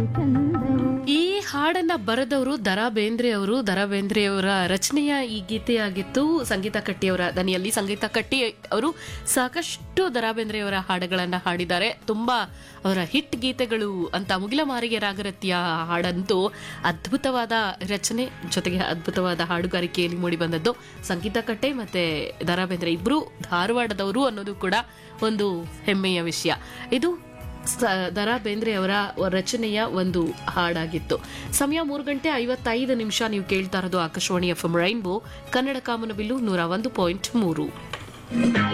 ಈ ಹಾಡನ್ನ ಬರೆದವರು ದರಾ ಬೇಂದ್ರೆ ಅವರು ದರಾ ಬೇಂದ್ರೆ ಅವರ ರಚನೆಯ ಈ ಗೀತೆಯಾಗಿತ್ತು ಸಂಗೀತ ಕಟ್ಟಿಯವರ ದನಿಯಲ್ಲಿ ಸಂಗೀತ ಕಟ್ಟಿ ಅವರು ಸಾಕಷ್ಟು ದರಾ ಬೇಂದ್ರೆ ಅವರ ಹಾಡುಗಳನ್ನ ಹಾಡಿದ್ದಾರೆ ತುಂಬಾ ಅವರ ಹಿಟ್ ಗೀತೆಗಳು ಅಂತ ಮುಗಿಲ ಮಾರಿಗೆ ರಾಗರತ್ಯ ಹಾಡಂತೂ ಅದ್ಭುತವಾದ ರಚನೆ ಜೊತೆಗೆ ಅದ್ಭುತವಾದ ಹಾಡುಗಾರಿಕೆಯಲ್ಲಿ ಮೂಡಿ ಬಂದದ್ದು ಸಂಗೀತ ಕಟ್ಟೆ ಮತ್ತೆ ದರಾ ಬೇಂದ್ರೆ ಇಬ್ರು ಧಾರವಾಡದವರು ಅನ್ನೋದು ಕೂಡ ಒಂದು ಹೆಮ್ಮೆಯ ವಿಷಯ ಇದು ಸ- ದರಾ ಬೇಂದ್ರೆ ಅವರ ರಚನೆಯ ಒಂದು ಹಾಡಾಗಿತ್ತು ಸಮಯ ಮೂರು ಗಂಟೆ ಐವತ್ತೈದು ನಿಮಿಷ ನೀವು ಕೇಳ್ತಾ ಇರೋದು Akashvani F M rainbow Kannada ಕಾಮನಬಿಲ್ಲು ನೂರ ಒಂದು ಪಾಯಿಂಟ್ ಮೂರು